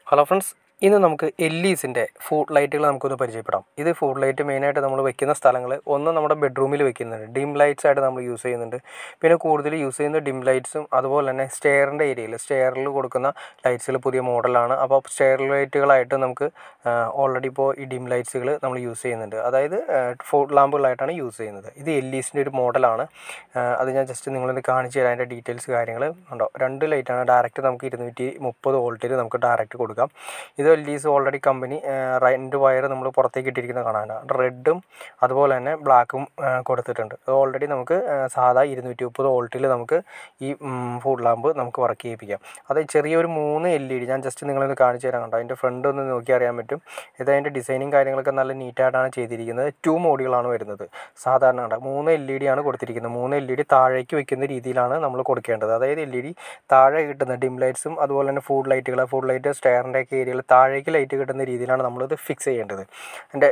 hello friends ഇന്ന് നമുക്ക് എല്ലീസിൻ്റെ food ലൈറ്റുകൾ നമുക്കൊന്ന് പരിചയപ്പെടാം ഇത് ഫുഡ് ലൈറ്റ് മെയിനായിട്ട് നമ്മൾ വെക്കുന്ന സ്ഥലങ്ങൾ ഒന്ന് നമ്മുടെ ബെഡ്റൂമിൽ വെക്കുന്നുണ്ട് ഡിം ലൈറ്റ്സ് ആയിട്ട് നമ്മൾ യൂസ് ചെയ്യുന്നുണ്ട് പിന്നെ കൂടുതൽ യൂസ് ചെയ്യുന്ന ഡിം ലൈറ്റ്സും അതുപോലെ തന്നെ സ്റ്റെയറിൻ്റെ ഏരിയയിൽ സ്റ്റെയറിൽ കൊടുക്കുന്ന ലൈറ്റ്സുകൾ പുതിയ മോഡലാണ് അപ്പോൾ സ്റ്റെയർ ലൈറ്റുകളായിട്ട് നമുക്ക് ഓൾറെഡി ഇപ്പോൾ ഈ ഡിം ലൈറ്റ്സുകൾ നമ്മൾ യൂസ് ചെയ്യുന്നുണ്ട് അതായത് ഫുഡ് ലാമ്പുകളായിട്ടാണ് യൂസ് ചെയ്യുന്നത് ഇത് എല്ലീസിൻ്റെ ഒരു മോഡലാണ് അത് ഞാൻ ജസ്റ്റ് നിങ്ങളൊന്ന് കാണിച്ചു തരാം അതിൻ്റെ ഡീറ്റെയിൽസ് കാര്യങ്ങൾ ഉണ്ടോ രണ്ട് ലൈറ്റാണ് ഡയറക്റ്റ് നമുക്ക് ഇരുന്നൂറ്റി മുപ്പത് വോൾട്ടിൽ നമുക്ക് ഡയറക്റ്റ് കൊടുക്കാം ഇത് എൽ ഡീസ് ഓൾറെഡി കമ്പനി രണ്ട് വയർ നമ്മൾ പുറത്തേക്ക് ഇട്ടിരിക്കുന്നത് കാണാനാണ് റെഡും അതുപോലെ തന്നെ ബ്ലാക്കും കൊടുത്തിട്ടുണ്ട് അത് ഓൾറെഡി നമുക്ക് സാധാ ഇരുന്നൂറ്റി മുപ്പത് വോൾട്ടിൽ നമുക്ക് ഈ ഫുഡ് ലാമ്പ് നമുക്ക് വർക്ക് ചെയ്യിപ്പിക്കാം അത് ചെറിയൊരു മൂന്ന് എൽ ഇ ഡി ഞാൻ ജസ്റ്റ് നിങ്ങളൊന്ന് കാണിച്ചു തരാം കണ്ടോ അതിൻ്റെ ഫ്രണ്ട് ഒന്ന് നോക്കി അറിയാൻ പറ്റും ഇത് അതിൻ്റെ ഡിസൈനിങ് കാര്യങ്ങളൊക്കെ നല്ല നീറ്റായിട്ടാണ് ചെയ്തിരിക്കുന്നത് ടു മോഡികളാണ് വരുന്നത് സാധാരണ കണ്ട മൂന്ന് എൽ ഇ ഡി ആണ് കൊടുത്തിരിക്കുന്നത് മൂന്ന് എൽ ഇ ഡി താഴേക്ക് വെക്കുന്ന രീതിയിലാണ് നമ്മൾ കൊടുക്കേണ്ടത് അതായത് എൽ ഇ ഡി താഴെ കിട്ടുന്ന ഡിം ലൈറ്റ്സും അതുപോലെ തന്നെ ഫുഡ് ലൈറ്റുകൾ ഫുഡ് ലൈറ്റ് സ്റ്റെയറിൻ്റെ ഒക്കെ ഏരിയയിൽ താഴേക്ക് ലൈറ്റ് കിട്ടുന്ന രീതിയിലാണ് നമ്മളിത് ഫിക്സ് ചെയ്യേണ്ടത് എൻ്റെ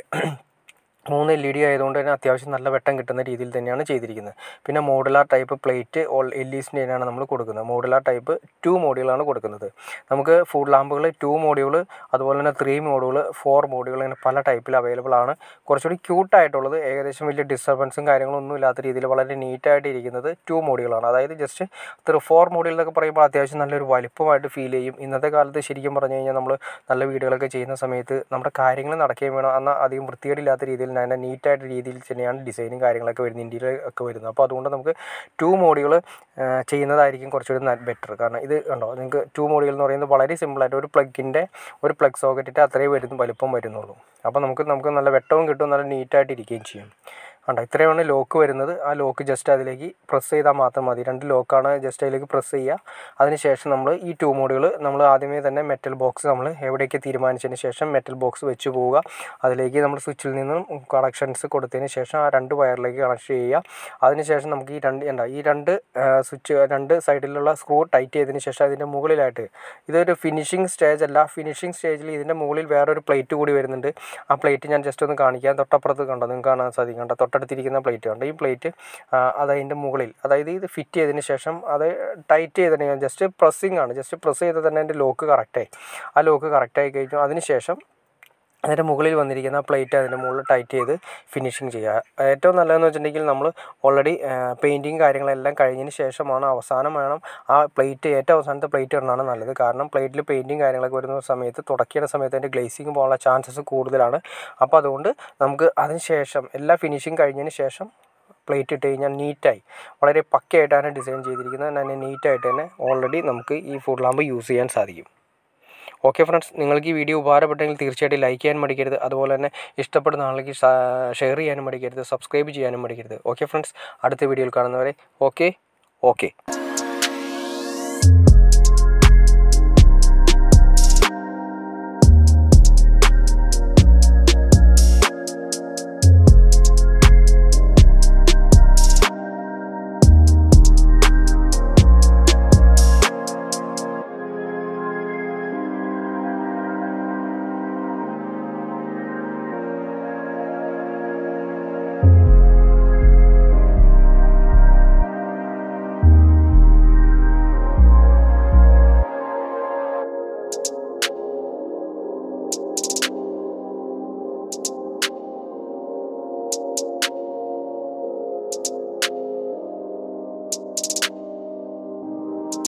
മൂന്ന് എൽ ഇ ഡി ആയതുകൊണ്ട് തന്നെ അത്യാവശ്യം നല്ല വെട്ടം കിട്ടുന്ന രീതിയിൽ തന്നെയാണ് ചെയ്തിരിക്കുന്നത് പിന്നെ modular type plate all L ഇസിൻ്റെ തന്നെയാണ് നമ്മൾ കൊടുക്കുന്നത് മോഡുലാർ ടൈപ്പ് ടു മോഡുകളാണ് കൊടുക്കുന്നത് നമുക്ക് ഫുഡ് ലാമ്പുകൾ ടു മോഡ്യൂൾ അതുപോലെ തന്നെ ത്രീ മോഡുകൾ ഫോർ മോഡുകൾ അങ്ങനെ പല ടൈപ്പിൽ അവൈലബിൾ ആണ് കുറച്ചുകൂടി ക്യൂട്ടായിട്ടുള്ളത് ഏകദേശം വലിയ ഡിസ്റ്റർബൻസും കാര്യങ്ങളും ഒന്നും ഇല്ലാത്ത രീതിയിൽ വളരെ നീറ്റായിട്ട് ഇരിക്കുന്നത് ടു മോഡുകളാണ് അതായത് ജസ്റ്റ് ത്രീ ഫോർ മോഡുകൾ എന്നൊക്കെ പറയുമ്പോൾ അത്യാവശ്യം നല്ലൊരു വലിപ്പമായിട്ട് ഫീൽ ചെയ്യും ഇന്നത്തെ കാലത്ത് ശരിക്കും പറഞ്ഞു കഴിഞ്ഞാൽ നമ്മൾ നല്ല വീഡിയോകളൊക്കെ ചെയ്യുന്ന സമയത്ത് നമ്മുടെ കാര്യങ്ങൾ നടക്കുകയും വേണം എന്നാൽ അധികം വൃത്തികേടില്ലാത്ത രീതിയിൽ അതിൻ്റെ നീറ്റായിട്ട് രീതിയിൽ തന്നെയാണ് ഡിസൈനും കാര്യങ്ങളൊക്കെ വരുന്നത് ഇന്ത്യയിൽ ഒക്കെ വരുന്നത് അപ്പോൾ അതുകൊണ്ട് നമുക്ക് ടു മോഡുകൾ ചെയ്യുന്നതായിരിക്കും കുറച്ചുകൂടി ബെറ്റർ കാരണം ഇത് കണ്ടോ നിങ്ങൾക്ക് ടു മോഡുകൾ എന്ന് പറയുന്നത് വളരെ സിമ്പിളായിട്ട് ഒരു പ്ലഗിൻ്റെ ഒരു പ്ലഗ് സോക്കറ്റിൻ്റെ അത്രയും വരുന്ന വലിപ്പം വരുന്നുള്ളൂ അപ്പോൾ നമുക്ക് നമുക്ക് നല്ല വെട്ടവും കിട്ടും നല്ല നീറ്റായിട്ട് ഇരിക്കുകയും ചെയ്യും കണ്ടോ ഇത്രയാണ് ലോക്ക് വരുന്നത് ആ ലോക്ക് ജസ്റ്റ് അതിലേക്ക് പ്രസ് ചെയ്താൽ മാത്രം മതി രണ്ട് ലോക്കാണ് ജസ്റ്റ് അതിലേക്ക് പ്രസ് ചെയ്യുക അതിനുശേഷം നമ്മൾ ഈ ടു മോഡുകൾ നമ്മൾ ആദ്യമേ തന്നെ മെറ്റൽ ബോക്സ് നമ്മൾ എവിടേക്ക് തീരുമാനിച്ചതിന് ശേഷം മെറ്റൽ ബോക്സ് വെച്ച് പോവുക അതിലേക്ക് നമ്മൾ സ്വിച്ചിൽ നിന്നും കണക്ഷൻസ് കൊടുത്തതിന് ശേഷം ആ രണ്ട് വയറിലേക്ക് കണക്ട് ചെയ്യുക അതിനുശേഷം നമുക്ക് ഈ രണ്ട് എന്താ ഈ രണ്ട് സ്വിച്ച് രണ്ട് സൈഡിലുള്ള സ്ക്രൂ ടൈറ്റ് ചെയ്തതിന് ശേഷം അതിൻ്റെ മുകളിലായിട്ട് ഇതൊരു ഫിനിഷിംഗ് സ്റ്റേജ് അല്ല ഫിനിഷിംഗ് സ്റ്റേജിൽ ഇതിൻ്റെ മുകളിൽ വേറൊരു പ്ലേറ്റ് കൂടി വരുന്നുണ്ട് ആ പ്ലേറ്റ് ഞാൻ ജസ്റ്റ് ഒന്ന് കാണിക്കാം തൊട്ടപ്പുറത്ത് കണ്ടോ നിങ്ങൾക്ക് കാണാൻ സാധിക്കും കണ്ടോ തൊട്ടടുത്തിരിക്കുന്ന പ്ലേറ്റ് കണ്ടോ ഈ പ്ലേറ്റ് അത് അതിൻ്റെ മുകളിൽ അതായത് ഇത് ഫിറ്റ് ചെയ്തതിന് ശേഷം അത് ടൈറ്റ് ചെയ്തതിന് ജസ്റ്റ് പ്രസ്സിങ് ആണ് ജസ്റ്റ് പ്രസ് ചെയ്താൽ തന്നെ അതിൻ്റെ ലോക്ക് കറക്റ്റായി ആ ലോക്ക് കറക്റ്റായി കഴിഞ്ഞു അതിന് ശേഷം അതിൻ്റെ മുകളിൽ വന്നിരിക്കുന്ന പ്ലേറ്റ് അതിൻ്റെ മുകളിൽ ടൈറ്റ് ചെയ്ത് ഫിനിഷിങ് ചെയ്യുക ഏറ്റവും നല്ലതെന്ന് വെച്ചിട്ടുണ്ടെങ്കിൽ നമ്മൾ ഓൾറെഡി പെയിൻറ്റിങ് കാര്യങ്ങളെല്ലാം കഴിഞ്ഞതിന് ശേഷമാണ് അവസാനം വേണം ആ പ്ലേറ്റ് ഏറ്റവും അവസാനത്തെ പ്ലേറ്റ് ഇടണമാണ് നല്ലത് കാരണം പ്ലേറ്റിൽ പെയിൻറ്റിങ് കാര്യങ്ങളൊക്കെ വരുന്ന സമയത്ത് തുടക്കിയ സമയത്ത് അതിൻ്റെ ഗ്ലേസിങ് പോകാനുള്ള ചാൻസസ് കൂടുതലാണ് അപ്പോൾ അതുകൊണ്ട് നമുക്ക് അതിന് ശേഷം എല്ലാ ഫിനിഷിങ് കഴിഞ്ഞതിന് ശേഷം പ്ലേറ്റ് ഇട്ട് കഴിഞ്ഞാൽ നീറ്റായി വളരെ പക്കയായിട്ടാണ് ഡിസൈൻ ചെയ്തിരിക്കുന്നത് തന്നെ നീറ്റായിട്ട് തന്നെ ഓൾറെഡി നമുക്ക് ഈ ഫുഡ് ലാമ്പ് യൂസ് ചെയ്യാൻ സാധിക്കും ഓക്കെ ഫ്രണ്ട്സ് നിങ്ങൾക്ക് ഈ വീഡിയോ ഉപകാരപ്പെട്ടെങ്കിൽ തീർച്ചയായിട്ടും ലൈക്ക് ചെയ്യാൻ മടിക്കരുത് അതുപോലെ തന്നെ ഇഷ്ടപ്പെടുന്ന ആൾക്ക് ഷെയർ ചെയ്യാനും മടിക്കരുത് സബ്സ്ക്രൈബ് ചെയ്യാനും മടിക്കരുത് ഓക്കെ ഫ്രണ്ട്സ് അടുത്ത വീഡിയോയിൽ കാണുന്നവരെ ഓക്കെ ഓക്കെ